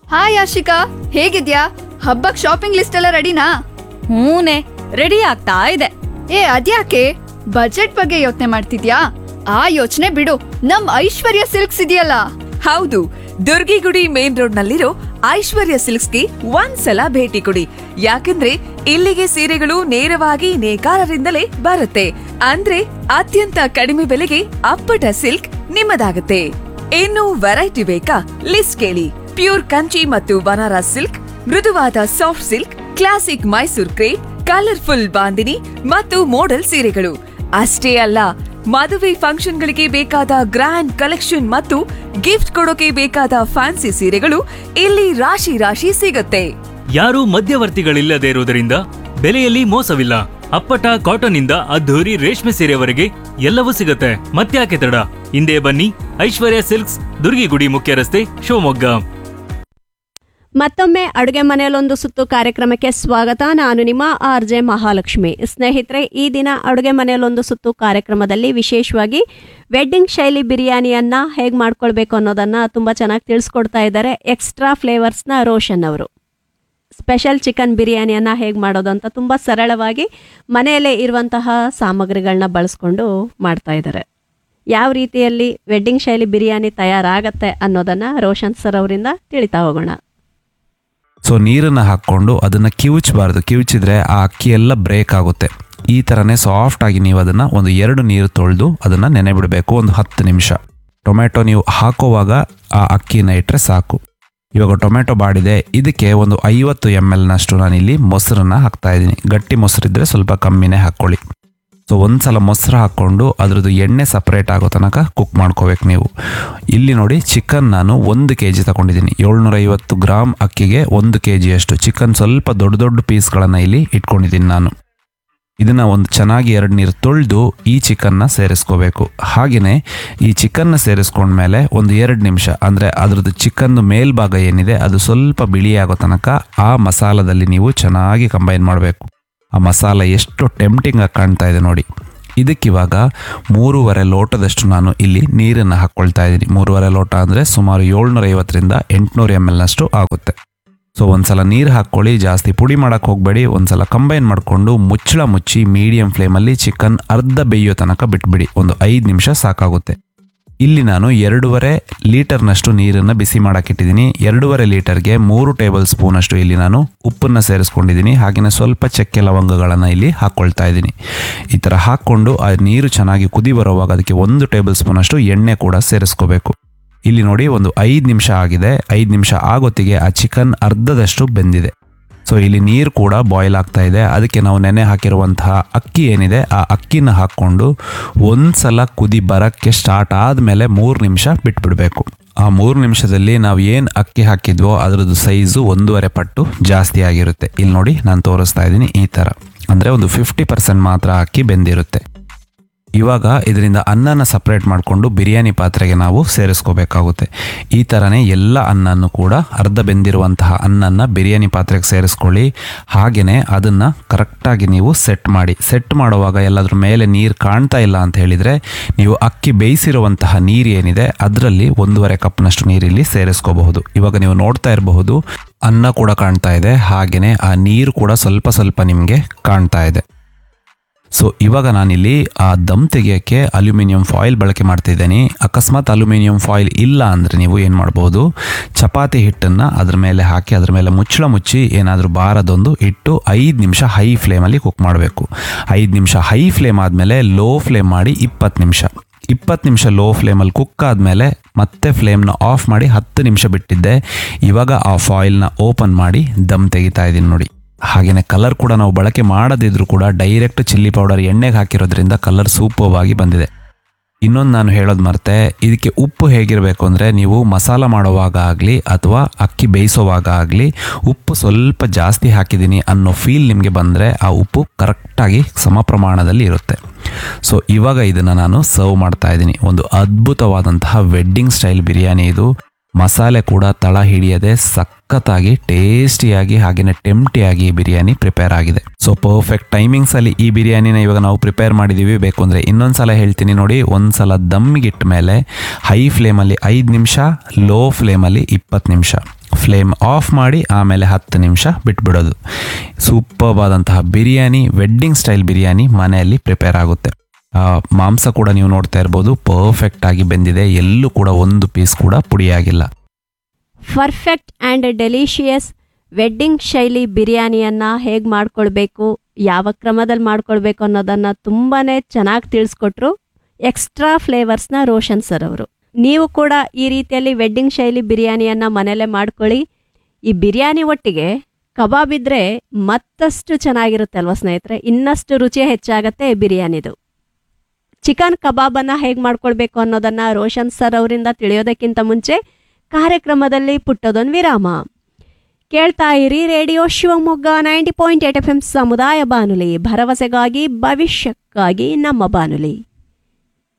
hi Ashika ಹೇಗಿದ್ಯಾ ಹಬ್ಬಕ್ shopping list ಎಲ್ಲ ರೆಡಿನಾ ಹೂನೆ ರೆಡಿ ಆಗ್ತಾ ಇದೆ ಏ ಅದ್ಯಾಕೆ ಬಜೆಟ್ ಬಗ್ಗೆ ಯೋಚನೆ ಮಾಡ್ತಿದ್ಯಾ ಆ ಯೋಚನೆ ಬಿಡು ನಮ್ ಐಶ್ವರ್ಯ ಸಿಲ್ಕ್ಸ್ ಇದೆಯಲ್ಲ ಹೌದು ದುರ್ಗಿಗುಡಿ ಮೇನ್ ರೋಡ್ ನಲ್ಲಿರೋ ಐಶ್ವರ್ಯ ಸಿಲ್ಕ್ಸ್ಗೆ ಒಂದ್ಸಲ ಭೇಟಿ ಕೊಡಿ ಯಾಕಂದ್ರೆ ಇಲ್ಲಿಗೆ ಸೀರೆಗಳು ನೇರವಾಗಿ ನೇಕಾರರಿಂದಲೇ ಬರುತ್ತೆ ಅಂದ್ರೆ ಅತ್ಯಂತ ಕಡಿಮೆ ಬೆಲೆಗೆ ಅಪ್ಪಟ ಸಿಲ್ಕ್ ನಿಮ್ಮದಾಗುತ್ತೆ ಇನ್ನು ವೆರೈಟಿ ಬೇಕಾ ಲಿಸ್ಟ್ ಕೇಳಿ ಪ್ಯೂರ್ ಕಂಚಿ ಮತ್ತು ಬನಾರಸ್ ಸಿಲ್ಕ್ ಮೃದುವಾದ soft silk classic Mysore crepe colourful bandhani ಮತ್ತು ಮೋಡಲ್ ಸೀರೆಗಳು ಅಷ್ಟೇ ಅಲ್ಲ ಮದುವೆ ಫಂಕ್ಷನ್ಗಳಿಗೆ ಬೇಕಾದ ಗ್ರ್ಯಾಂಡ್ ಕಲೆಕ್ಷನ್ ಮತ್ತು ಗಿಫ್ಟ್ ಕೊಡೋಕೆ ಬೇಕಾದ ಫ್ಯಾನ್ಸಿ ಸೀರೆಗಳು ಇಲ್ಲಿ ರಾಶಿ ರಾಶಿ ಸಿಗುತ್ತೆ ಯಾರೂ ಮಧ್ಯವರ್ತಿಗಳಿಲ್ಲದೆ ಇರುವುದರಿಂದ ಬೆಲೆಯಲ್ಲಿ ಮೋಸವಿಲ್ಲ ಅಪ್ಪಟ ಕಾಟನ್ ಇಂದ ಅದ್ಧೂರಿ ರೇಷ್ಮೆ ಸೀರೆವರೆಗೆ ಎಲ್ಲವೂ ಸಿಗುತ್ತೆ ಮತ್ತ್ಯಾಕೆ ತಡ ಹಿಂದೆ ಬನ್ನಿ ಐಶ್ವರ್ಯ ಸಿಲ್ಕ್ಸ್ ದುರ್ಗಿಗುಡಿ ಮುಖ್ಯ ರಸ್ತೆ ಶಿವಮೊಗ್ಗ ಮತ್ತೊಮ್ಮೆ ಅಡುಗೆ ಮನೆಯಲ್ಲೊಂದು ಸುತ್ತು ಕಾರ್ಯಕ್ರಮಕ್ಕೆ ಸ್ವಾಗತ ನಾನು ನಿಮ್ಮ ಆರ್ ಜೆ ಮಹಾಲಕ್ಷ್ಮಿ ಸ್ನೇಹಿತರೆ ಈ ದಿನ ಅಡುಗೆ ಮನೆಯಲ್ಲೊಂದು ಸುತ್ತು ಕಾರ್ಯಕ್ರಮದಲ್ಲಿ ವಿಶೇಷವಾಗಿ ವೆಡ್ಡಿಂಗ್ ಶೈಲಿ ಬಿರಿಯಾನಿಯನ್ನ ಹೇಗೆ ಮಾಡ್ಕೊಳ್ಬೇಕು ಅನ್ನೋದನ್ನ ತುಂಬ ಚೆನ್ನಾಗಿ ತಿಳಿಸ್ಕೊಡ್ತಾ ಇದ್ದಾರೆ ಎಕ್ಸ್ಟ್ರಾ ಫ್ಲೇವರ್ಸ್ನ ರೋಷನ್ ಅವರು ಸ್ಪೆಷಲ್ ಚಿಕನ್ ಬಿರಿಯಾನಿಯನ್ನು ಹೇಗೆ ಮಾಡೋದು ಅಂತ ತುಂಬ ಸರಳವಾಗಿ ಮನೆಯಲ್ಲೇ ಇರುವಂತಹ ಸಾಮಗ್ರಿಗಳನ್ನ ಬಳಸ್ಕೊಂಡು ಮಾಡ್ತಾ ಇದ್ದಾರೆ ಯಾವ ರೀತಿಯಲ್ಲಿ ವೆಡ್ಡಿಂಗ್ ಶೈಲಿ ಬಿರಿಯಾನಿ ತಯಾರಾಗತ್ತೆ ಅನ್ನೋದನ್ನು ರೋಷನ್ ಸರ್ ಅವರಿಂದ ತಿಳಿತಾ ಹೋಗೋಣ ಸೊ ನೀರನ್ನು ಹಾಕ್ಕೊಂಡು ಅದನ್ನು ಕಿವುಚಬಾರ್ದು ಕಿವುಚಿದ್ರೆ ಆ ಅಕ್ಕಿ ಎಲ್ಲ ಬ್ರೇಕ್ ಆಗುತ್ತೆ ಈ ಥರನೇ ಸಾಫ್ಟಾಗಿ ನೀವು ಅದನ್ನು ಒಂದು ಎರಡು ನೀರು ತೊಳೆದು ಅದನ್ನು ನೆನೆ ಬಿಡಬೇಕು ಒಂದು ಹತ್ತು ನಿಮಿಷ ಟೊಮೆಟೊ ನೀವು ಹಾಕೋವಾಗ ಆ ಅಕ್ಕಿನ ಇಟ್ಟರೆ ಸಾಕು ಇವಾಗ ಟೊಮೆಟೊ ಬಾಡಿದೆ ಇದಕ್ಕೆ ಒಂದು ಐವತ್ತು ಎಮ್ ಎಲ್ನಷ್ಟು ನಾನಿಲ್ಲಿ ಮೊಸರನ್ನ ಹಾಕ್ತಾ ಇದ್ದೀನಿ ಗಟ್ಟಿ ಮೊಸರಿದ್ರೆ ಸ್ವಲ್ಪ ಕಮ್ಮಿನೇ ಹಾಕ್ಕೊಳ್ಳಿ ಸೊ ಒಂದು ಸಲ ಮೊಸರು ಹಾಕ್ಕೊಂಡು ಅದ್ರದ್ದು ಎಣ್ಣೆ ಸಪ್ರೇಟ್ ಆಗೋ ತನಕ ಕುಕ್ ಮಾಡ್ಕೋಬೇಕು ನೀವು ಇಲ್ಲಿ ನೋಡಿ ಚಿಕನ್ ನಾನು ಒಂದು ಕೆ ಜಿ ತಗೊಂಡಿದ್ದೀನಿ ಏಳ್ನೂರೈವತ್ತು ಗ್ರಾಮ್ ಅಕ್ಕಿಗೆ ಒಂದು ಕೆ ಜಿಯಷ್ಟು ಚಿಕನ್ ಸ್ವಲ್ಪ ದೊಡ್ಡ ದೊಡ್ಡ ಪೀಸ್ಗಳನ್ನು ಇಲ್ಲಿ ಇಟ್ಕೊಂಡಿದ್ದೀನಿ ನಾನು ಇದನ್ನು ಒಂದು ಚೆನ್ನಾಗಿ ಎರಡು ನೀರು ತೊಳೆದು ಈ ಚಿಕನ್ನ ಸೇರಿಸ್ಕೋಬೇಕು ಹಾಗೆಯೇ ಈ ಚಿಕನ್ನ ಸೇರಿಸ್ಕೊಂಡ್ಮೇಲೆ ಒಂದು ಎರಡು ನಿಮಿಷ ಅಂದರೆ ಅದ್ರದ್ದು ಚಿಕನ್ದು ಮೇಲ್ಭಾಗ ಏನಿದೆ ಅದು ಸ್ವಲ್ಪ ಬಿಳಿಯಾಗೋ ತನಕ ಆ ಮಸಾಲದಲ್ಲಿ ನೀವು ಚೆನ್ನಾಗಿ ಕಂಬೈನ್ ಮಾಡಬೇಕು ಆ ಮಸಾಲ ಎಷ್ಟು ಟೆಂಪ್ಟಿಂಗ್ ಆಗಿ ಕಾಣ್ತಾ ಇದೆ ನೋಡಿ ಇದಕ್ಕಿವಾಗ ಮೂರುವರೆ ಲೋಟದಷ್ಟು ನಾನು ಇಲ್ಲಿ ನೀರನ್ನು ಹಾಕ್ಕೊಳ್ತಾ ಇದ್ದೀನಿ ಮೂರುವರೆ ಲೋಟ ಅಂದರೆ ಸುಮಾರು ಏಳ್ನೂರೈವತ್ತರಿಂದ ಎಂಟುನೂರು ಎಮ್ ಎಲ್ನಷ್ಟು ಆಗುತ್ತೆ ಸೊ ಒಂದ್ಸಲ ನೀರು ಹಾಕ್ಕೊಳ್ಳಿ ಜಾಸ್ತಿ ಪುಡಿ ಮಾಡೋಕ್ಕೆ ಹೋಗಬೇಡಿ ಒಂದ್ಸಲ ಕಂಬೈನ್ ಮಾಡಿಕೊಂಡು ಮುಚ್ಚಳ ಮುಚ್ಚಿ ಮೀಡಿಯಂ ಫ್ಲೇಮಲ್ಲಿ ಚಿಕನ್ ಅರ್ಧ ಬೇಯೋ ತನಕ ಬಿಟ್ಬಿಡಿ ಒಂದು ಐದು ನಿಮಿಷ ಸಾಕಾಗುತ್ತೆ ಇಲ್ಲಿ ನಾನು ಎರಡೂವರೆ ಲೀಟರ್ನಷ್ಟು ನೀರನ್ನು ಬಿಸಿ ಮಾಡೋಕ್ಕಿಟ್ಟಿದ್ದೀನಿ ಎರಡೂವರೆ ಲೀಟರ್ಗೆ ಮೂರು ಟೇಬಲ್ ಸ್ಪೂನಷ್ಟು ಇಲ್ಲಿ ನಾನು ಉಪ್ಪನ್ನು ಸೇರಿಸ್ಕೊಂಡಿದ್ದೀನಿ ಹಾಗೆಯೇ ಸ್ವಲ್ಪ ಚಕ್ಕೆ ಲವಂಗಗಳನ್ನು ಇಲ್ಲಿ ಹಾಕ್ಕೊಳ್ತಾ ಇದ್ದೀನಿ ಈ ಥರ ಹಾಕ್ಕೊಂಡು ಆ ನೀರು ಚೆನ್ನಾಗಿ ಕುದಿ ಬರುವಾಗ ಅದಕ್ಕೆ ಒಂದು ಟೇಬಲ್ ಸ್ಪೂನಷ್ಟು ಎಣ್ಣೆ ಕೂಡ ಸೇರಿಸ್ಕೋಬೇಕು ಇಲ್ಲಿ ನೋಡಿ ಒಂದು ಐದು ನಿಮಿಷ ಆಗಿದೆ ಐದು ನಿಮಿಷ ಆಗೊತ್ತಿಗೆ ಆ ಚಿಕನ್ ಅರ್ಧದಷ್ಟು ಬೆಂದಿದೆ ಸೊ ಇಲ್ಲಿ ನೀರು ಕೂಡ ಬಾಯ್ಲ್ ಆಗ್ತಾ ಇದೆ ಅದಕ್ಕೆ ನಾವು ನೆನೆ ಹಾಕಿರುವಂತಹ ಅಕ್ಕಿ ಏನಿದೆ ಆ ಅಕ್ಕಿನ ಹಾಕ್ಕೊಂಡು ಒಂದ್ಸಲ ಕುದಿ ಬರೋಕ್ಕೆ ಸ್ಟಾರ್ಟ್ ಆದಮೇಲೆ ಮೂರು ನಿಮಿಷ ಬಿಟ್ಬಿಡಬೇಕು ಆ ಮೂರು ನಿಮಿಷದಲ್ಲಿ ನಾವು ಏನು ಅಕ್ಕಿ ಹಾಕಿದ್ವೋ ಅದರದ್ದು ಸೈಜು ಒಂದೂವರೆ ಪಟ್ಟು ಜಾಸ್ತಿ ಆಗಿರುತ್ತೆ ಇಲ್ಲಿ ನೋಡಿ ನಾನು ತೋರಿಸ್ತಾ ಇದ್ದೀನಿ ಈ ಥರ ಅಂದರೆ ಒಂದು ಫಿಫ್ಟಿ ಪರ್ಸೆಂಟ್ ಮಾತ್ರ ಅಕ್ಕಿ ಬೆಂದಿರುತ್ತೆ ಇವಾಗ ಇದರಿಂದ ಅನ್ನನ ಸಪ್ರೇಟ್ ಮಾಡಿಕೊಂಡು ಬಿರಿಯಾನಿ ಪಾತ್ರೆಗೆ ನಾವು ಸೇರಿಸ್ಕೋಬೇಕಾಗುತ್ತೆ ಈ ಥರನೇ ಎಲ್ಲ ಅನ್ನನ್ನು ಕೂಡ ಅರ್ಧ ಬೆಂದಿರುವಂತಹ ಅನ್ನನ ಬಿರಿಯಾನಿ ಪಾತ್ರೆಗೆ ಸೇರಿಸ್ಕೊಳ್ಳಿ ಹಾಗೆಯೇ ಅದನ್ನು ಕರೆಕ್ಟಾಗಿ ನೀವು ಸೆಟ್ ಮಾಡಿ ಸೆಟ್ ಮಾಡುವಾಗ ಎಲ್ಲದ್ರ ಮೇಲೆ ನೀರು ಕಾಣ್ತಾ ಇಲ್ಲ ಅಂತ ಹೇಳಿದರೆ ನೀವು ಅಕ್ಕಿ ಬೇಯಿಸಿರುವಂತಹ ನೀರು ಏನಿದೆ ಅದರಲ್ಲಿ ಒಂದೂವರೆ ಕಪ್ನಷ್ಟು ನೀರಿಲ್ಲಿ ಸೇರಿಸ್ಕೋಬಹುದು ಇವಾಗ ನೀವು ನೋಡ್ತಾ ಇರಬಹುದು ಅನ್ನ ಕೂಡ ಕಾಣ್ತಾ ಇದೆ ಹಾಗೆಯೇ ಆ ನೀರು ಕೂಡ ಸ್ವಲ್ಪ ಸ್ವಲ್ಪ ನಿಮಗೆ ಕಾಣ್ತಾ ಇದೆ ಸೊ ಇವಾಗ ನಾನಿಲ್ಲಿ ಆ ದಮ್ ತೆಗೆಯೋಕ್ಕೆ ಅಲ್ಯೂಮಿನಿಯಂ ಫಾಯಿಲ್ ಬಳಕೆ ಮಾಡ್ತಿದ್ದೇನೆ ಅಕಸ್ಮಾತ್ ಅಲ್ಯೂಮಿನಿಯಂ ಫಾಯಿಲ್ ಇಲ್ಲ ಅಂದರೆ ನೀವು ಏನು ಮಾಡ್ಬೋದು ಚಪಾತಿ ಹಿಟ್ಟನ್ನು ಅದ್ರ ಮೇಲೆ ಹಾಕಿ ಅದ್ರ ಮೇಲೆ ಮುಚ್ಚಳ ಮುಚ್ಚಿ ಏನಾದರೂ ಬಾರದೊಂದು ಇಟ್ಟು ಐದು ನಿಮಿಷ ಹೈ ಫ್ಲೇಮಲ್ಲಿ ಕುಕ್ ಮಾಡಬೇಕು ಐದು ನಿಮಿಷ ಹೈ ಫ್ಲೇಮ್ ಆದಮೇಲೆ ಲೋ ಫ್ಲೇಮ್ ಮಾಡಿ ಇಪ್ಪತ್ತು ನಿಮಿಷ ಇಪ್ಪತ್ತು ನಿಮಿಷ ಲೋ ಫ್ಲೇಮಲ್ಲಿ ಕುಕ್ ಆದಮೇಲೆ ಮತ್ತೆ ಫ್ಲೇಮ್ನ ಆಫ್ ಮಾಡಿ ಹತ್ತು ನಿಮಿಷ ಬಿಟ್ಟಿದ್ದೆ ಇವಾಗ ಆ ಫಾಯಿಲ್ನ ಓಪನ್ ಮಾಡಿ ದಮ್ ತೆಗಿತಾ ಇದ್ದೀನಿ ನೋಡಿ ಹಾಗೆಯೇ ಕಲರ್ ಕೂಡ ನಾವು ಬಳಕೆ ಮಾಡದಿದ್ರೂ ಕೂಡ ಡೈರೆಕ್ಟ್ ಚಿಲ್ಲಿ ಪೌಡರ್ ಎಣ್ಣೆಗೆ ಹಾಕಿರೋದ್ರಿಂದ ಕಲರ್ ಸೂಪವಾಗಿ ಬಂದಿದೆ ಇನ್ನೊಂದು ನಾನು ಹೇಳೋದು ಮರ್ತೆ ಇದಕ್ಕೆ ಉಪ್ಪು ಹೇಗಿರಬೇಕು ಅಂದರೆ ನೀವು ಮಸಾಲ ಮಾಡುವಾಗ ಆಗಲಿ ಅಥವಾ ಅಕ್ಕಿ ಬೇಯಿಸೋವಾಗ ಆಗಲಿ ಉಪ್ಪು ಸ್ವಲ್ಪ ಜಾಸ್ತಿ ಹಾಕಿದ್ದೀನಿ ಅನ್ನೋ ಫೀಲ್ ನಿಮಗೆ ಬಂದರೆ ಆ ಉಪ್ಪು ಕರೆಕ್ಟಾಗಿ ಸಮ ಪ್ರಮಾಣದಲ್ಲಿ ಇರುತ್ತೆ ಸೊ ಇವಾಗ ಇದನ್ನು ನಾನು ಸರ್ವ್ ಮಾಡ್ತಾ ಇದ್ದೀನಿ ಒಂದು ಅದ್ಭುತವಾದಂತಹ ವೆಡ್ಡಿಂಗ್ ಸ್ಟೈಲ್ ಬಿರಿಯಾನಿ ಇದು ಮಸಾಲೆ ಕೂಡ ತಳ ಹಿಡಿಯದೆ ಸಖತ್ತಾಗಿ ಟೇಸ್ಟಿಯಾಗಿ ಹಾಗೆಯೇ ಟೆಂಪ್ಟಿಯಾಗಿ ಈ ಬಿರಿಯಾನಿ ಪ್ರಿಪೇರ್ ಆಗಿದೆ ಸೊ ಪರ್ಫೆಕ್ಟ್ ಟೈಮಿಂಗ್ಸ್ ಅಲ್ಲಿ ಈ ಬಿರಿಯಾನಿನ ಇವಾಗ ನಾವು ಪ್ರಿಪೇರ್ ಮಾಡಿದೀವಿ ಬೇಕು ಅಂದ್ರೆ ಇನ್ನೊಂದ್ಸಲ ಹೇಳ್ತೀನಿ ನೋಡಿ ಒಂದ್ಸಲ ದಮ್ಗಿಟ್ಟ ಮೇಲೆ ಹೈ ಫ್ಲೇಮಲ್ಲಿ ಐದು ನಿಮಿಷ ಲೋ ಫ್ಲೇಮಲ್ಲಿ ಇಪ್ಪತ್ತು ನಿಮಿಷ ಫ್ಲೇಮ್ ಆಫ್ ಮಾಡಿ ಆಮೇಲೆ ಹತ್ತು ನಿಮಿಷ ಬಿಟ್ಬಿಡೋದು ಸೂಪರ್ಬ್ ಆದಂತಹ ಬಿರಿಯಾನಿ ವೆಡ್ಡಿಂಗ್ ಸ್ಟೈಲ್ ಬಿರಿಯಾನಿ ಮನೆಯಲ್ಲಿ ಪ್ರಿಪೇರ್ ಆಗುತ್ತೆ ಆ, ಮಾಂಸ ಕೂಡ ನೀವು ನೋಡ್ತಾ ಇರ್ಬೋದು ಪರ್ಫೆಕ್ಟ್ ಆಗಿ ಬೆಂದಿದೆ ಎಲ್ಲೂ ಕೂಡ ಒಂದು ಪೀಸ್ ಕೂಡ ಪುಡಿಯಾಗಿಲ್ಲ ಪರ್ಫೆಕ್ಟ್ ಆ್ಯಂಡ್ ಡೆಲಿಷಿಯಸ್ ವೆಡ್ಡಿಂಗ್ ಶೈಲಿ ಬಿರಿಯಾನಿಯನ್ನು ಹೇಗೆ ಮಾಡ್ಕೊಳ್ಬೇಕು ಯಾವ ಕ್ರಮದಲ್ಲಿ ಮಾಡ್ಕೊಳ್ಬೇಕು ಅನ್ನೋದನ್ನು ತುಂಬಾ ಚೆನ್ನಾಗಿ ತಿಳಿಸ್ಕೊಟ್ರು ಎಕ್ಸ್ಟ್ರಾ ಫ್ಲೇವರ್ಸ್ನ ರೋಷನ್ ಸರ್ ಅವರು ನೀವು ಕೂಡ ಈ ರೀತಿಯಲ್ಲಿ ವೆಡ್ಡಿಂಗ್ ಶೈಲಿ ಬಿರಿಯಾನಿಯನ್ನು ಮನೆಯಲ್ಲೇ ಮಾಡ್ಕೊಳ್ಳಿ ಈ ಬಿರಿಯಾನಿ ಒಟ್ಟಿಗೆ ಕಬಾಬ್ ಇದ್ದರೆ ಮತ್ತಷ್ಟು ಚೆನ್ನಾಗಿರುತ್ತೆ ಅಲ್ವಾ ಸ್ನೇಹಿತರೆ ಇನ್ನಷ್ಟು ರುಚಿ ಹೆಚ್ಚಾಗತ್ತೆ ಬಿರಿಯಾನಿದು ಚಿಕನ್ ಕಬಾಬನ್ನು ಹೇಗೆ ಮಾಡ್ಕೊಳ್ಬೇಕು ಅನ್ನೋದನ್ನು ರೋಷನ್ ಸರ್ ಅವರಿಂದ ತಿಳಿಯೋದಕ್ಕಿಂತ ಮುಂಚೆ ಕಾರ್ಯಕ್ರಮದಲ್ಲಿ ಪುಟ್ಟದೊಂದು ವಿರಾಮ ಕೇಳ್ತಾ ಇರಿ radio Shivamogga ninety point eight F M ಸಮುದಾಯ ಬಾನುಲಿ ಭರವಸೆಗಾಗಿ ಭವಿಷ್ಯಕ್ಕಾಗಿ ನಮ್ಮ ಬಾನುಲಿ